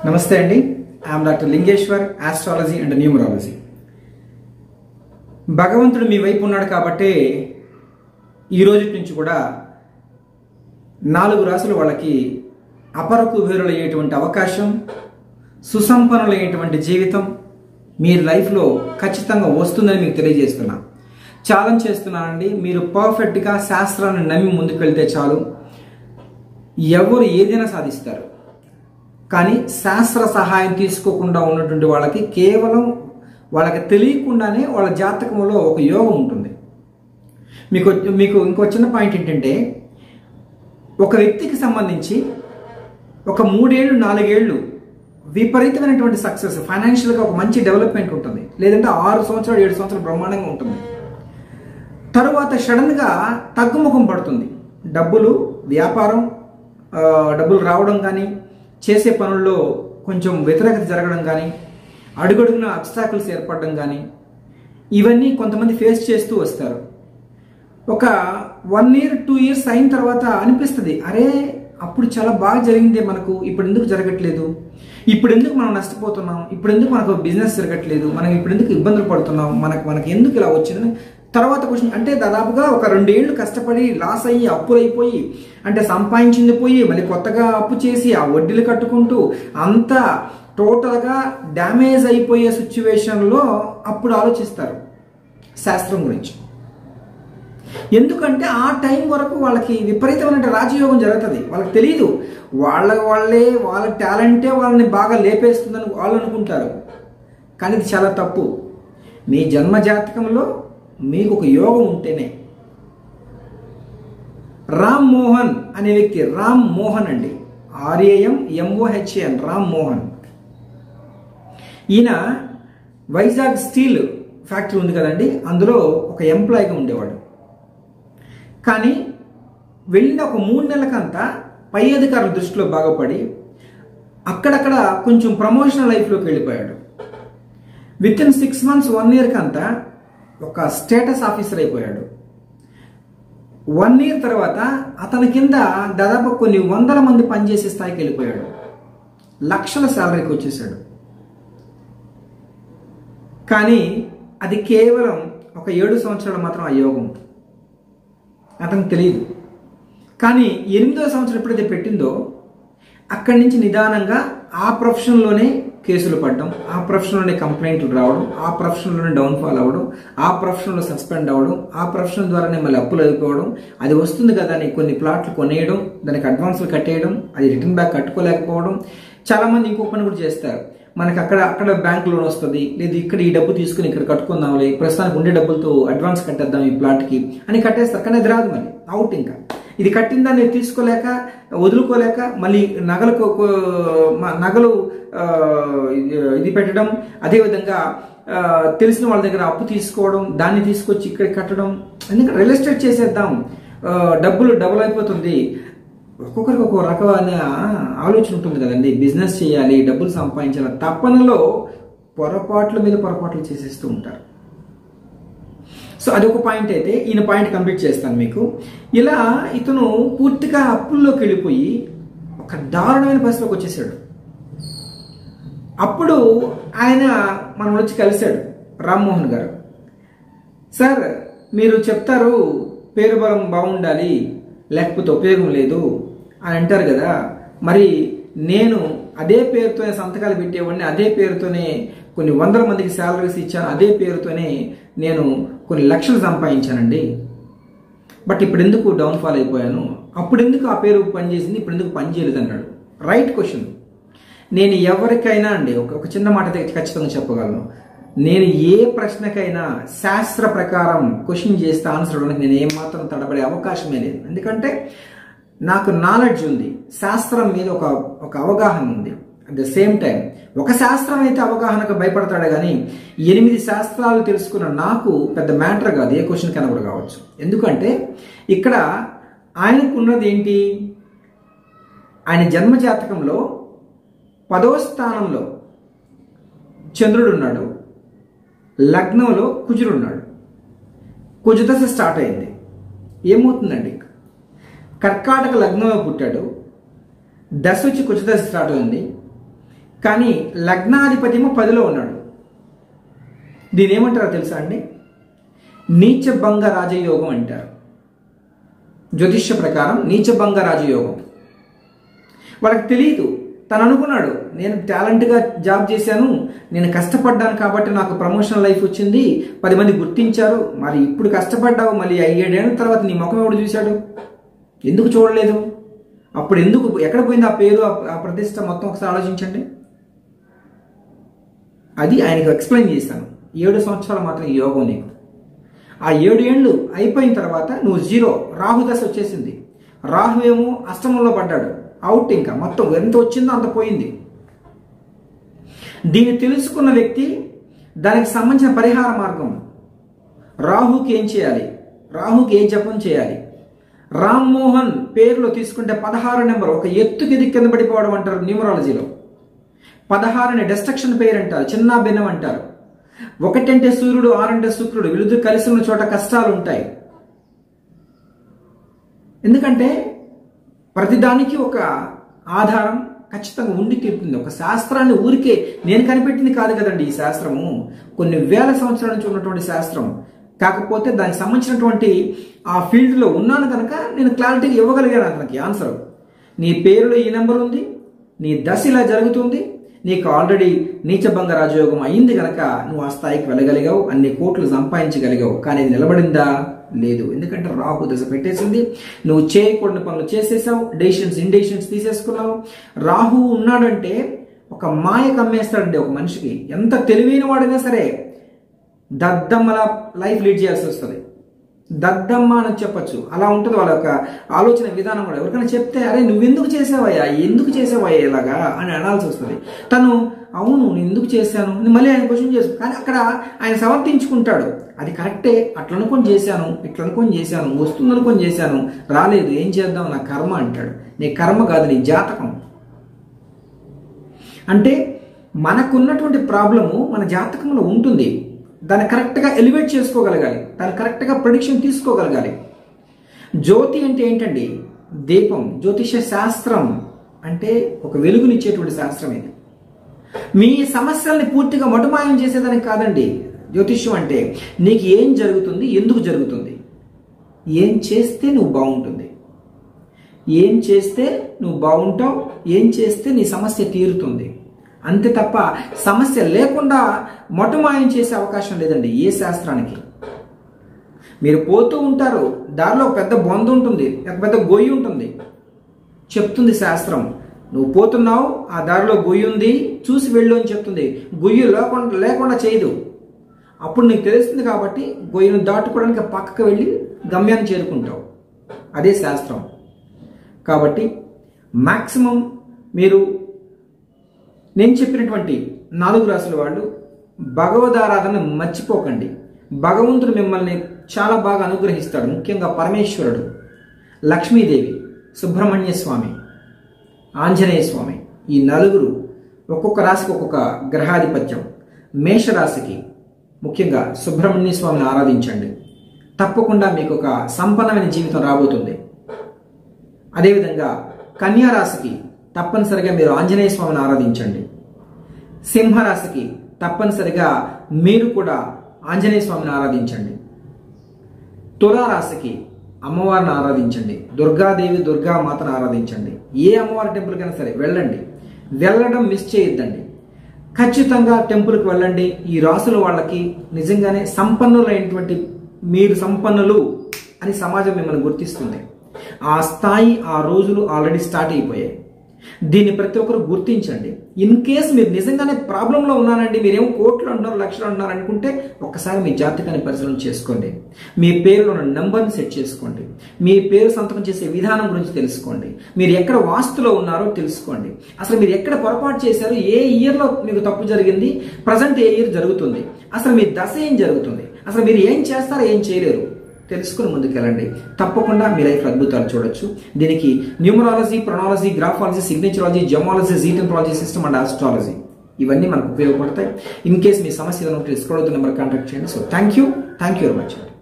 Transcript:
నమస్తే అండి I'm doctor Lingeshwar astrology and numerology భగవంతుడు మీ వైపు ఉన్నాడు కాబట్టే ఈ రోజు నుంచి కూడా నాలుగు రాసులు వాళ్ళకి అపర కుబేరులయ్యేటువంటి అవకాశం సుసంపన్నులయ్యేటువంటి జీవితం మీ లైఫ్లో ఖచ్చితంగా వస్తుందని మీకు తెలియజేస్తున్నా ఛాలెంజ్ చేస్తున్నానండి మీరు పర్ఫెక్ట్గా శాస్త్రాన్ని నమ్మి ముందుకు వెళ్తే చాలు ఎవరు ఏదైనా సాధిస్తారు కానీ శాస్త్ర సహాయం తీసుకోకుండా ఉన్నటువంటి వాళ్ళకి కేవలం వాళ్ళకి తెలియకుండానే వాళ్ళ జాతకంలో ఒక యోగం ఉంటుంది మీకు మీకు ఇంకో చిన్న పాయింట్ ఏంటంటే ఒక వ్యక్తికి సంబంధించి ఒక మూడేళ్ళు నాలుగేళ్ళు విపరీతమైనటువంటి సక్సెస్ ఫైనాన్షియల్గా ఒక మంచి డెవలప్మెంట్ ఉంటుంది లేదంటే ఆరు సంవత్సరాలు ఏడు సంవత్సరాలు బ్రహ్మాండంగా ఉంటుంది తరువాత సడన్గా తగ్గుముఖం పడుతుంది డబ్బులు వ్యాపారం ఆ, డబ్బులు రావడం కానీ చేసే పనుల్లో కొంచెం వ్యతిరేకత జరగడం కానీ అడుగడుగున అబ్స్టాకిల్స్ ఏర్పడడం కానీ ఇవన్నీ కొంతమంది ఫేస్ చేస్తూ వస్తారు ఒక వన్ ఇయర్ టూ ఇయర్స్ అయిన తర్వాత అనిపిస్తుంది అరే అప్పుడు చాలా బాగా జరిగిందే మనకు ఇప్పుడు ఎందుకు జరగట్లేదు ఇప్పుడు ఎందుకు మనం నష్టపోతున్నాం ఇప్పుడు ఎందుకు మనకు బిజినెస్ జరగట్లేదు మనం ఇప్పుడు ఎందుకు ఇబ్బందులు పడుతున్నాం మనకు మనకి ఎందుకు ఇలా వచ్చిందని తర్వాత క్వశ్చన్ అంటే దాదాపుగా ఒక రెండేళ్లు కష్టపడి లాస్ అయ్యి అప్పులు అయిపోయి అంటే సంపాదించింది పోయి మళ్ళీ కొత్తగా అప్పు చేసి ఆ వడ్డీలు కట్టుకుంటూ అంతా టోటల్గా డ్యామేజ్ అయిపోయే సిచ్యువేషన్లో అప్పుడు ఆలోచిస్తారు శాస్త్రం గురించి ఎందుకంటే ఆ టైం వరకు వాళ్ళకి విపరీతమైన రాజయోగం జరుగుతుంది వాళ్ళకి తెలియదు వాళ్ళ వాళ్ళే వాళ్ళ టాలెంటే వాళ్ళని బాగా లేపేస్తుందని వాళ్ళు అనుకుంటారు కానీ ఇది చాలా తప్పు మీ జన్మ జాతకంలో మీకు ఒక యోగం ఉంటేనే రామ్ మోహన్ అనే వ్యక్తి రామ్ మోహన్ అండి ఆర్ఏఎం ఎంఓహెచ్ఎన్ రామ్ మోహన్ ఈయన వైజాగ్ స్టీల్ ఫ్యాక్టరీ ఉంది కదండి అందులో ఒక ఎంప్లాయీగా ఉండేవాడు కానీ వెళ్ళిన ఒక మూడు నెలలకంతా పై అధికారుల దృష్టిలో బాగుపడి అక్కడక్కడ కొంచెం ప్రమోషనల్ లైఫ్లోకి వెళ్ళిపోయాడు within six months one ఇయర్కి అంతా ఒక స్టేటస్ ఆఫీసర్ అయిపోయాడు వన్ ఇయర్ తర్వాత అతని కింద దాదాపు కొన్ని వందల మంది పనిచేసే స్థాయికి వెళ్ళిపోయాడు లక్షల శాలరీకి వచ్చేసాడు కానీ అది కేవలం ఒక ఏడు సంవత్సరాలు మాత్రం ఆ యోగం అతనికి తెలియదు కానీ ఎనిమిదో సంవత్సరం ఎప్పుడైతే పెట్టిందో అక్కడి నుంచి నిదానంగా ఆ ప్రొఫెషన్లోనే కేసులు పడడం ఆ ప్రొఫెషన్లోనే కంప్లైంట్లు రావడం ఆ ప్రొఫెషన్లోనే డౌన్ఫాల్ అవ్వడం ఆ ప్రొఫెషన్లో సస్పెండ్ అవ్వడం ఆ ప్రొఫెషన్ ద్వారానే మళ్ళీ అప్పులు అయిపోవడం అది వస్తుంది కదా అని కొన్ని ప్లాట్లు కొనేయడం దానికి అడ్వాన్స్లు కట్టేయడం అది రిటర్న్ బ్యాక్ కట్టుకోలేకపోవడం చాలా మంది ఇంకొక పని కూడా చేస్తారు మనకి అక్కడ అక్కడ బ్యాంక్ లోన్ వస్తుంది లేదు ఇక్కడ ఈ డబ్బు తీసుకుని ఇక్కడ కట్టుకుందాంలే ప్రస్తుతానికి ఉండే డబ్బులతో అడ్వాన్స్ కట్టేద్దాం ఈ ప్లాట్కి అని కట్టేస్తారు కానీ అది రాదు మళ్ళీ అవుట్ ఇంకా ఇది కట్టిన దాన్ని తీసుకోలేక వదులుకోలేక మళ్ళీ నగలకు మ- నగలు ఆ, ఇది పెట్టడం అదేవిధంగా ఆ, తెలిసిన వాళ్ళ దగ్గర అప్పు తీసుకోవడం దాన్ని తీసుకొచ్చి ఇక్కడ కట్టడం ఎందుకంటే రియల్ ఎస్టేట్ చేసేద్దాం ఆ, డబ్బులు డబుల్ అయిపోతుంది ఒక్కొక్కరికి ఒక్కొక్క రకమైన ఆలోచన ఉంటుంది కదండి బిజినెస్ చేయాలి డబ్బులు సంపాదించాలి తప్పనలో పొరపాట్ల మీద పొరపాట్లు చేసేస్తూ ఉంటారు సో అదొక పాయింట్ అయితే ఈయన పాయింట్ కంప్లీట్ చేస్తాను మీకు ఇలా ఇతను పూర్తిగా అప్పుల్లోకి వెళ్ళిపోయి ఒక దారుణమైన పరిస్థితిలోకి వచ్చేసాడు అప్పుడు ఆయన మనం వచ్చి కలిశాడు రామ్మోహన్ గారు సార్ మీరు చెప్తారు పేరు బలం బాగుండాలి లేకపోతే ఉపయోగం లేదు అని అంటారు కదా మరి నేను అదే పేరుతోనే సంతకాలు పెట్టేవాడిని అదే పేరుతోనే కొన్ని వందల మందికి శాలరీస్ ఇచ్చాను అదే పేరుతోనే నేను కొన్ని లక్షలు సంపాదించానండి బట్ ఇప్పుడు ఎందుకు డౌన్ఫాల్ అయిపోయాను అప్పుడు ఎందుకు ఆ పేరు పనిచేసింది ఇప్పుడు ఎందుకు పని చేయలేదు అన్నాడు రైట్ క్వశ్చన్ నేను ఎవరికైనా అండి ఒక ఒక చిన్న మాట అయితే ఖచ్చితంగా చెప్పగలను నేను ఏ ప్రశ్నకైనా శాస్త్ర ప్రకారం క్వశ్చన్ చేస్తే ఆన్సర్ ఇవ్వడానికి నేను ఏమాత్రం తడబడే అవకాశమే లేదు ఎందుకంటే నాకు నాలెడ్జ్ ఉంది శాస్త్రం మీద ఒక ఒక అవగాహన ఉంది అట్ ద సేమ్ టైం ఒక శాస్త్రం అయితే అవగాహనకు భయపడతాడు కానీ ఎనిమిది శాస్త్రాలు తెలుసుకున్న నాకు పెద్ద మ్యాటర్ కాదు ఏ క్వశ్చన్ కన్నా కూడా కావచ్చు ఎందుకంటే ఇక్కడ ఆయనకున్నది ఏంటి ఆయన జన్మ జాతకంలో పదో స్థానంలో చంద్రుడు ఉన్నాడు లగ్నంలో కుజుడు ఉన్నాడు కుజదశ స్టార్ట్ అయింది ఏమవుతుందండి కర్కాటక లగ్నంలో పుట్టాడు దశ వచ్చి కుజదశ స్టార్ట్ అయింది కానీ లగ్నాధిపతిమో పదిలో ఉన్నాడు దీని ఏమంటారో తెలుసా అండి నీచభంగ రాజయోగం అంటారు జ్యోతిష్య ప్రకారం నీచభంగ రాజయోగం వాళ్ళకి తెలియదు తను అనుకున్నాడు నేను టాలెంట్గా జాబ్ చేశాను నేను కష్టపడ్డాను కాబట్టి నాకు ప్రమోషన్ లైఫ్ వచ్చింది పది మంది గుర్తించారు మరి ఇప్పుడు కష్టపడ్డావు మళ్ళీ ఏడేళ్ళ తర్వాత నీ ముఖం ఎవడు చూశాడు ఎందుకు చూడలేదు అప్పుడు ఎందుకు ఎక్కడ పోయింది ఆ పేరు ఆ- ఆ ప్రతిష్ట మొత్తం ఒకసారి ఆలోచించండి అది ఆయనకు ఎక్స్ప్లెయిన్ చేశాను ఏడు సంవత్సరాలు మాత్రం ఈ యోగం నీకు ఆ ఏడు ఏళ్ళు అయిపోయిన తర్వాత నువ్వు జీరో రాహు దశ వచ్చేసింది రాహు ఏమో అష్టమంలో పడ్డాడు అవుట్ ఇంకా మొత్తం ఎంత వచ్చిందో అంత పోయింది దీన్ని తెలుసుకున్న వ్యక్తి దానికి సంబంధించిన పరిహార మార్గం రాహుకి ఏం చేయాలి రాహుకి ఏ జపం చేయాలి రామ్మోహన్ పేరులో తీసుకుంటే పదహారు నెంబర్ ఒక ఎత్తుకి కింద పడిపోవడం అంటారు న్యూమరాలజీలో పదహారుని డిస్ట్రక్షన్ పేరు అంటారు చిన్న భిన్నం అంటారు ఒకటంటే సూర్యుడు ఆరంటే శుక్రుడు వీళ్ళిద్దరు కలిసి ఉన్న చోట కష్టాలు ఉంటాయి ఎందుకంటే ప్రతిదానికి ఒక ఆధారం ఖచ్చితంగా ఉండి తీరుతుంది ఒక శాస్త్రాన్ని ఊరికే నేను కనిపెట్టింది కాదు కదండి ఈ శాస్త్రము కొన్ని వేల సంవత్సరాల నుంచి ఉన్నటువంటి శాస్త్రం కాకపోతే దానికి సంబంధించినటువంటి ఆ ఫీల్డ్లో ఉన్నాను కనుక నేను క్లారిటీగా ఇవ్వగలిగాను అతనికి ఆన్సర్ నీ పేరులో ఈ నెంబర్ ఉంది నీ దశ ఇలా జరుగుతుంది నీకు ఆల్రెడీ నీచభంగ రాజయోగం అయింది గనక నువ్వు ఆ స్థాయికి వెళ్ళగలిగావు అన్ని కోట్లు సంపాదించగలిగావు కానీ ఇది నిలబడిందా లేదు ఎందుకంటే రాహు దశ పెట్టేసింది నువ్వు చేయకూడని పనులు చేసేసావు డెసిషన్స్ ఇండెసిషన్స్ తీసేసుకున్నావు రాహు ఉన్నాడంటే ఒక మాయ కమ్మేస్తాడండి ఒక మనిషికి ఎంత తెలివైన వాడైనా సరే దద్దమ్మల లైఫ్ లీడ్ చేయాల్సి వస్తుంది దద్దమ్మ అని చెప్పొచ్చు అలా ఉంటుంది వాళ్ళ యొక్క ఆలోచన విధానం కూడా ఎవరికైనా చెప్తే అరే నువ్వెందుకు చేసావయ్యా ఎందుకు చేసావయ్యా ఇలాగా అని అనాల్సి వస్తుంది తను అవును నేను ఎందుకు చేశాను నేను మళ్ళీ ఆయన క్వశ్చన్ చేసు కానీ అక్కడ ఆయన సమర్థించుకుంటాడు అది కరెక్టే అట్లా అనుకొని చేశాను ఇట్లా అనుకొని చేశాను వస్తుంది అనుకొని చేశాను రాలేదు ఏం చేద్దాం నా కర్మ అంటాడు నీ కర్మ కాదు నీ జాతకం అంటే మనకున్నటువంటి ప్రాబ్లము మన జాతకంలో ఉంటుంది దాన్ని కరెక్ట్గా ఎలివేట్ చేసుకోగలగాలి దాన్ని కరెక్ట్గా ప్రొడిక్షన్ తీసుకోగలగాలి జ్యోతి అంటే ఏంటండి దీపం జ్యోతిష శాస్త్రం అంటే ఒక వెలుగునిచ్చేటువంటి శాస్త్రం ఇది మీ సమస్యల్ని పూర్తిగా మటుమాయం చేసేదానికి కాదండి జ్యోతిష్యం అంటే నీకు ఏం జరుగుతుంది ఎందుకు జరుగుతుంది ఏం చేస్తే నువ్వు బాగుంటుంది ఏం చేస్తే నువ్వు బాగుంటావు ఏం చేస్తే నీ సమస్య తీరుతుంది అంతే తప్ప సమస్య లేకుండా మొట్టమాయం చేసే అవకాశం లేదండి ఏ శాస్త్రానికి మీరు పోతూ ఉంటారు దారిలో ఒక పెద్ద బొంద ఉంటుంది ఒక పెద్ద గొయ్యి ఉంటుంది చెప్తుంది శాస్త్రం నువ్వు పోతున్నావు ఆ దారిలో గొయ్యి ఉంది చూసి వెళ్ళు అని చెప్తుంది గొయ్యి లేకుండా లేకుండా చేయదు అప్పుడు నీకు తెలుస్తుంది కాబట్టి గొయ్యిను దాటుకోవడానికి పక్కకు వెళ్ళి గమ్యాన్ని చేరుకుంటావు అదే శాస్త్రం కాబట్టి మ్యాక్సిమం మీరు నేను చెప్పినటువంటి నాలుగు రాసుల వాళ్ళు భగవదారాధన మర్చిపోకండి భగవంతుడు మిమ్మల్ని చాలా బాగా అనుగ్రహిస్తాడు ముఖ్యంగా పరమేశ్వరుడు లక్ష్మీదేవి సుబ్రహ్మణ్య స్వామి ఆంజనేయ స్వామి ఈ నలుగురు ఒక్కొక్క రాశికి ఒక్కొక్క గ్రహాధిపత్యం మేషరాశికి ముఖ్యంగా సుబ్రహ్మణ్య స్వామిని ఆరాధించండి తప్పకుండా మీకు ఒక సంపన్నమైన జీవితం రాబోతుంది అదేవిధంగా కన్యా రాశికి తప్పనిసరిగా మీరు ఆంజనేయ స్వామిని ఆరాధించండి సింహరాశికి తప్పనిసరిగా మీరు కూడా ఆంజనేయ స్వామిని ఆరాధించండి తులారాశికి అమ్మవారిని ఆరాధించండి దుర్గాదేవి దుర్గా మాతను ఆరాధించండి ఏ అమ్మవారి టెంపుల్కైనా సరే వెళ్ళండి వెళ్ళడం మిస్ చేయొద్దండి ఖచ్చితంగా టెంపుల్కి వెళ్ళండి ఈ రాసుల వాళ్ళకి నిజంగానే సంపన్నులైనటువంటి మీరు సంపన్నులు అని సమాజం మిమ్మల్ని గుర్తిస్తుంది ఆ స్థాయి ఆ రోజులు ఆల్రెడీ స్టార్ట్ అయిపోయాయి దీన్ని ప్రతి ఒక్కరు గుర్తించండి ఇన్ కేస్ మీరు నిజంగానే ప్రాబ్లంలో ఉన్నారండి మీరేమో కోట్లు అంటున్నారు లక్షలు అంటున్నారు అనుకుంటే ఒక్కసారి మీ జాతకాన్ని పరిశీలన చేసుకోండి మీ పేరులో ఉన్న నెంబర్ని సెట్ చేసుకోండి మీ పేరు సంతకం చేసే విధానం గురించి తెలుసుకోండి మీరు ఎక్కడ వాస్తులో ఉన్నారో తెలుసుకోండి అసలు మీరు ఎక్కడ పొరపాటు చేశారు ఏ ఇయర్లో మీకు తప్పు జరిగింది ప్రజెంట్ ఏ ఇయర్ జరుగుతుంది అసలు మీ దశ ఏం జరుగుతుంది అసలు మీరు ఏం చేస్తారో ఏం చేయలేరు తెలుసుకుని ముందుకెళ్ళండి తప్పకుండా మీ లైఫ్ అద్భుతాలు చూడొచ్చు దీనికి న్యూమరాలజీ ప్రొనాలజీ గ్రాఫాలజీ సిగ్నేచరాలజీ జమాలజీ జీటెంట్రాలజీ సిస్టమ్ అండ్ ఆస్ట్రాలజీ ఇవన్నీ మనకు ఉపయోగపడతాయి ఇన్ కేస్ మీ సమస్య ఏదైనా ఉంటే స్క్రోల్ నెంబర్ కాంటాక్ట్ చేయండి so thank you thank you very much